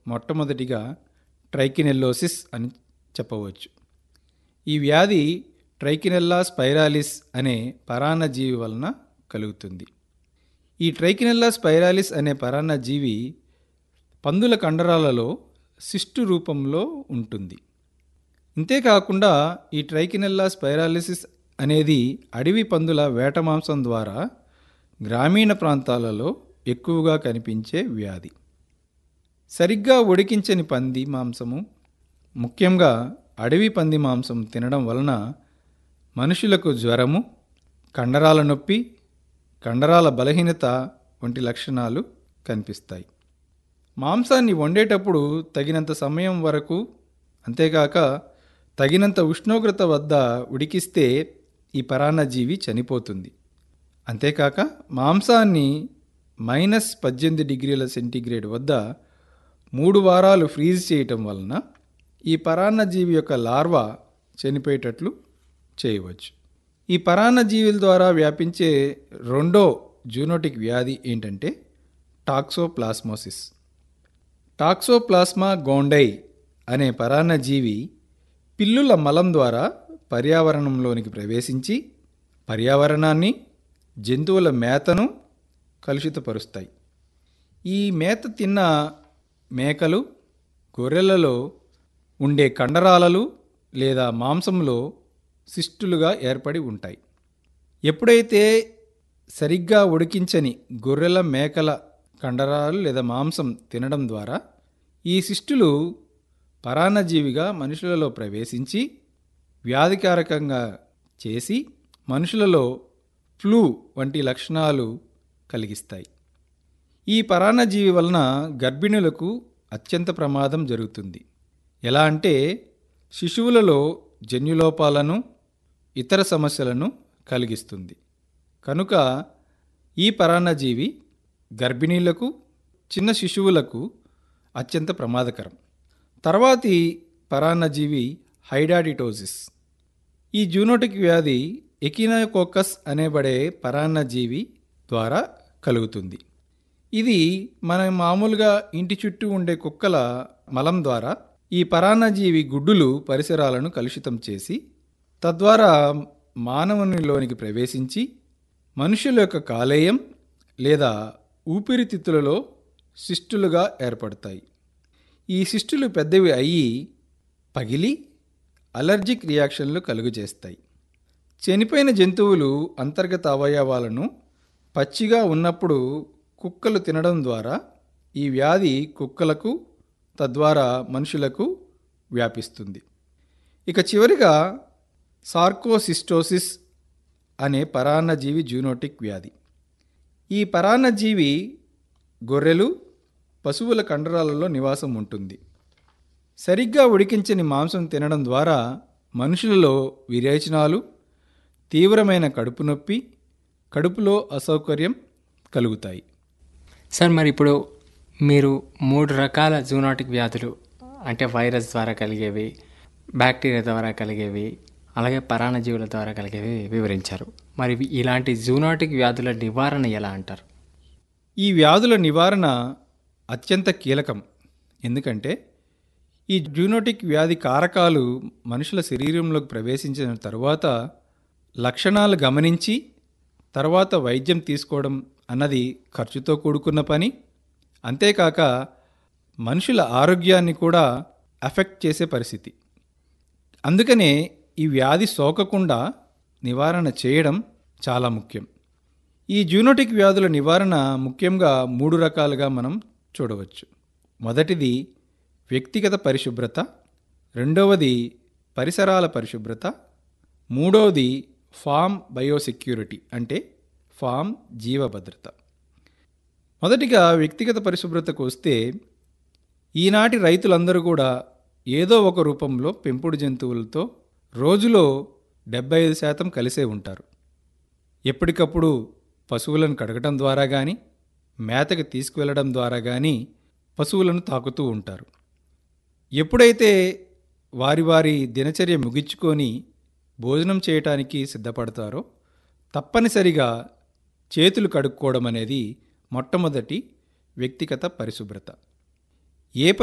మొట్టమొదటిగా ట్రైకినెల్లోసిస్ అని చెప్పవచ్చు ఈ వ్యాధి ట్రైకినెల్లా స్పైరాలిస్ అనే పరాన్నజీవి వలన కలుగుతుంది ఈ ట్రైకినెల్లా స్పైరాలిస్ అనే పరాన్నజీవి పందుల కండరాలలో సిస్టు రూపంలో ఉంటుంది ఇంతేకాకుండా ఈ ట్రైకినెల్లా స్పైరాలిసిస్ అనేది అడవి పందుల వేట మాంసం ద్వారా గ్రామీణ ప్రాంతాలలో ఎక్కువగా కనిపించే వ్యాధి సరిగ్గా ఉడికించని పంది మాంసము ముఖ్యంగా అడవి పంది మాంసం తినడం వలన మనుషులకు జ్వరము కండరాల నొప్పి కండరాల బలహీనత వంటి లక్షణాలు కనిపిస్తాయి మాంసాన్ని వండేటప్పుడు తగినంత సమయం వరకు అంతేకాక తగినంత ఉష్ణోగ్రత వద్ద ఉడికిస్తే ఈ పరాన్నజీవి చనిపోతుంది అంతేకాక మాంసాన్ని మైనస్ పద్దెనిమిది డిగ్రీల సెంటీగ్రేడ్ వద్ద మూడు వారాలు ఫ్రీజ్ చేయటం వలన ఈ పరాన్నజీవి యొక్క లార్వా చనిపోయేటట్లు చేయవచ్చు ఈ పరాన్నజీవుల ద్వారా వ్యాపించే రెండో జూనోటిక్ వ్యాధి ఏంటంటే టాక్సోప్లాస్మోసిస్ టాక్సోప్లాస్మా గోండై అనే పరాన్నజీవి పిల్లుల మలం ద్వారా పర్యావరణంలోనికి ప్రవేశించి పర్యావరణాన్ని జంతువుల మేతను కలుషితపరుస్తాయి ఈ మేత తిన్న మేకలు గొర్రెలలో ఉండే కండరాలలు లేదా మాంసంలో సిస్టులుగా ఏర్పడి ఉంటాయి ఎప్పుడైతే సరిగ్గా ఉడికించని గొర్రెల మేకల కండరాలు లేదా మాంసం తినడం ద్వారా ఈ సిస్టులు పరాన్నజీవిగా మనుషులలో ప్రవేశించి వ్యాధికారకంగా చేసి మనుషులలో ఫ్లూ వంటి లక్షణాలు కలిగిస్తాయి ఈ పరాన్నజీవి వలన గర్భిణులకు అత్యంత ప్రమాదం జరుగుతుంది ఎలా అంటే శిశువులలో జన్యులోపాలను ఇతర సమస్యలను కలిగిస్తుంది కనుక ఈ పరాన్నజీవి గర్భిణీలకు చిన్న శిశువులకు అత్యంత ప్రమాదకరం తర్వాతి పరాన్నజీవి హైడాడిటోసిస్ ఈ జూనోటిక్ వ్యాధి ఎకినోకోకస్ అనేబడే పరాన్నజీవి ద్వారా కలుగుతుంది ఇది మన మామూలుగా ఇంటి చుట్టూ ఉండే కుక్కల మలం ద్వారా ఈ పరాన్నజీవి గుడ్డులు పరిసరాలను కలుషితం చేసి తద్వారా మానవునిలోనికి ప్రవేశించి మనుషుల యొక్క కాలేయం లేదా ఊపిరితిత్తులలో సిస్టులుగా ఏర్పడతాయి ఈ సిస్టులు పెద్దవి అయ్యి పగిలి అలర్జిక్ రియాక్షన్లు కలుగజేస్తాయి చనిపోయిన జంతువులు అంతర్గత అవయవాలను పచ్చిగా ఉన్నప్పుడు కుక్కలు తినడం ద్వారా ఈ వ్యాధి కుక్కలకు తద్వారా మనుషులకు వ్యాపిస్తుంది ఇక చివరిగా సార్కోసిస్టోసిస్ అనే పరాన్నజీవి జూనోటిక్ వ్యాధి ఈ పరాన్నజీవి గొర్రెలు పశువుల కండరాలలో నివాసం ఉంటుంది సరిగ్గా ఉడికించని మాంసం తినడం ద్వారా మనుషులలో విరేచనాలు తీవ్రమైన కడుపు నొప్పి కడుపులో అసౌకర్యం కలుగుతాయి సార్ మరి ఇప్పుడు మీరు మూడు రకాల జూనాటిక్ వ్యాధులు అంటే వైరస్ ద్వారా కలిగేవి బ్యాక్టీరియా ద్వారా కలిగేవి అలాగే పరాణజీవుల ద్వారా కలిగేవి వివరించారు మరి ఇవి- ఇలాంటి జూనాటిక్ వ్యాధుల నివారణ ఎలా అంటారు ఈ వ్యాధుల నివారణ అత్యంత కీలకం ఎందుకంటే ఈ జూనోటిక్ వ్యాధి కారకాలు మనుషుల శరీరంలోకి ప్రవేశించిన తరువాత లక్షణాలు గమనించి తర్వాత వైద్యం తీసుకోవడం అన్నది ఖర్చుతో కూడుకున్న పని అంతేకాక మనుషుల ఆరోగ్యాన్ని కూడా అఫెక్ట్ చేసే పరిస్థితి అందుకనే ఈ వ్యాధి సోకకుండా నివారణ చేయడం చాలా ముఖ్యం ఈ జూనోటిక్ వ్యాధుల నివారణ ముఖ్యంగా మూడు రకాలుగా మనం చూడవచ్చు మొదటిది వ్యక్తిగత పరిశుభ్రత రెండవది పరిసరాల పరిశుభ్రత మూడవది ఫామ్ బయోసెక్యూరిటీ అంటే ఫామ్ జీవభద్రత మొదటిగా వ్యక్తిగత పరిశుభ్రతకు వస్తే ఈనాటి రైతులందరూ కూడా ఏదో ఒక రూపంలో పెంపుడు జంతువులతో రోజులో డెబ్బై ఐదు శాతం కలిసే ఉంటారు ఎప్పటికప్పుడు పశువులను కడగటం ద్వారా కానీ మేతకి తీసుకువెళ్ళడం ద్వారా కానీ పశువులను తాకుతూ ఉంటారు ఎప్పుడైతే వారి వారి దినచర్య ముగించుకొని భోజనం చేయటానికి సిద్ధపడతారో తప్పనిసరిగా చేతులు కడుక్కోవడం అనేది మొట్టమొదటి వ్యక్తిగత పరిశుభ్రత ఏ పని